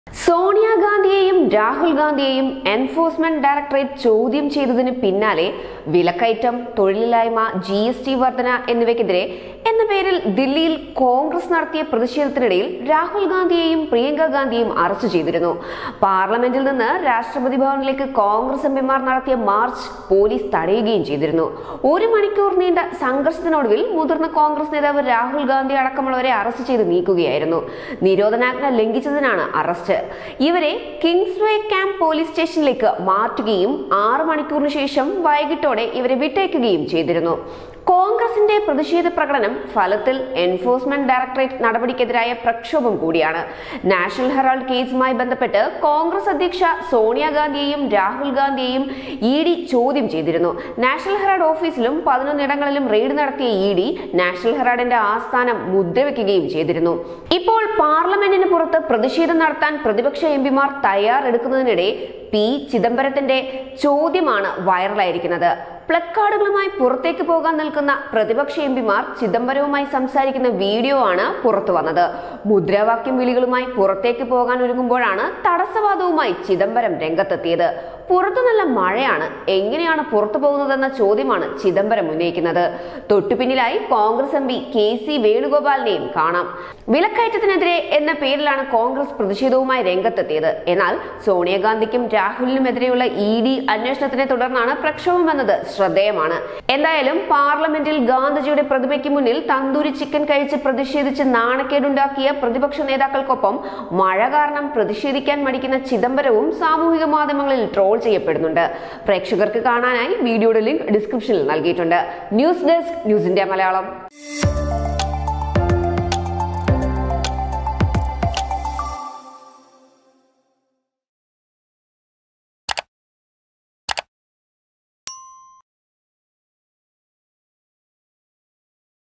സോണിയാഗാന്ധിയെയും രാഹുൽ ഗാന്ധിയെയും enforcement directorate ചോദ്യം ചെയ്തതിന് പിന്നാലെ വിലക്കയറ്റം തൊഴിലില്ലായ്മ ജി എസ് ടി വർധന എന്നിവയ്ക്കെതിരെ എന്ന പേരിൽ ദില്ലിയിൽ കോൺഗ്രസ് നടത്തിയ പ്രതിഷേധത്തിനിടയിൽ രാഹുൽ ഗാന്ധിയെയും പ്രിയങ്ക ഗാന്ധിയെയും അറസ്റ്റ് ചെയ്തിരുന്നു പാർലമെന്റിൽ നിന്ന് രാഷ്ട്രപതി ഭവനിലേക്ക് കോൺഗ്രസ് എംപിമാർ നടത്തിയ മാർച്ച് പോലീസ് തടയുകയും ചെയ്തിരുന്നു ഒരു മണിക്കൂർ നീണ്ട സംഘർഷത്തിനൊടുവിൽ മുതിർന്ന കോൺഗ്രസ് നേതാവ് രാഹുൽ ഗാന്ധി അടക്കമുള്ളവരെ അറസ്റ്റ് ചെയ്ത് നീക്കുകയായിരുന്നു നിരോധനാജ്ഞ ലംഘിച്ചതിനാണ് അറസ്റ്റ് ഇവരെ കിങ്സ്വേ ക്യാമ്പ് പോലീസ് സ്റ്റേഷനിലേക്ക് മാറ്റുകയും ആറ് മണിക്കൂറിന് ശേഷം വൈകിട്ടോടെ ഇവരെ വിട്ടയക്കുകയും ചെയ്തിരുന്നു കോൺഗ്രസിന്റെ പ്രതിഷേധ പ്രകടനം ഫലത്തിൽ എൻഫോഴ്സ്മെന്റ് ഡയറക്ടറേറ്റ് നടപടിക്കെതിരായ പ്രക്ഷോഭം കൂടിയാണ് നാഷണൽ ഹെറാൾഡ് കേസുമായി ബന്ധപ്പെട്ട് കോൺഗ്രസ് അധ്യക്ഷ സോണിയാഗാന്ധിയെയും രാഹുൽ ഗാന്ധിയെയും ഇ ഡി ചോദ്യം ചെയ്തിരുന്നു നാഷണൽ ഹെറാൾഡ് ഓഫീസിലും പതിനൊന്നിടങ്ങളിലും റെയ്ഡ് നടത്തിയ ഇ ഡി നാഷണൽ ഹെറാൾഡിന്റെ ആസ്ഥാനം മുദ്രവെക്കുകയും ചെയ്തിരുന്നു ഇപ്പോൾ പാർലമെന്റിന് പുറത്ത് പ്രതിഷേധം നടത്താൻ പ്രതിപക്ഷ എംപിമാർ തയ്യാറെടുക്കുന്നതിനിടെ പി ചിദംബരത്തിന്റെ ചോദ്യമാണ് വൈറലായിരിക്കുന്നത് പ്ലക്കാർഡുകളുമായി പുറത്തേക്ക് പോകാൻ നിൽക്കുന്ന പ്രതിപക്ഷ എംപിമാർ ചിദംബരവുമായി സംസാരിക്കുന്ന വീഡിയോ ആണ് പുറത്തു വന്നത് മുദ്രാവാക്യം വിളികളുമായി പുറത്തേക്ക് പോകാൻ ഒരുങ്ങുമ്പോഴാണ് തടസ്സവാദവുമായി ചിദംബരം രംഗത്തെത്തിയത് പുറത്തു നല്ല മഴയാണ് എങ്ങനെയാണ് പുറത്തു പോകുന്നതെന്ന ചോദ്യമാണ് ചിദംബരം ഉന്നയിക്കുന്നത് തൊട്ടുപിന്നിലായി Congress M P K C വേണുഗോപാലിനെയും കാണാം വിലക്കയറ്റത്തിനെതിരെ എന്ന പേരിലാണ് കോൺഗ്രസ് പ്രതിഷേധവുമായി രംഗത്തെത്തിയത് എന്നാൽ സോണിയാഗാന്ധിക്കും രാഹുലിനുമെതിരെയുള്ള ഇ ഡി അന്വേഷണത്തിനെ തുടർന്നാണ് പ്രക്ഷോഭം എന്നത് ശ്രദ്ധേയമാണ് എന്തായാലും പാർലമെന്റിൽ ഗാന്ധിജിയുടെ പ്രതിമയ്ക്ക് മുന്നിൽ തന്തൂരി ചിക്കൻ കഴിച്ച് പ്രതിഷേധിച്ച് നാണക്കേടുണ്ടാക്കിയ പ്രതിപക്ഷ നേതാക്കൾക്കൊപ്പം മഴ കാരണം പ്രതിഷേധിക്കാൻ മടിക്കുന്ന ചിദംബരവും സാമൂഹിക മാധ്യമങ്ങളിൽ ട്രോൾ ചെയ്യപ്പെടുന്നുണ്ട് പ്രേക്ഷകർക്ക് കാണാനായി വീഡിയോയുടെ ലിങ്ക് ഡിസ്ക്രിപ്ഷനിൽ നൽകിയിട്ടുണ്ട് news desk news India Malayalam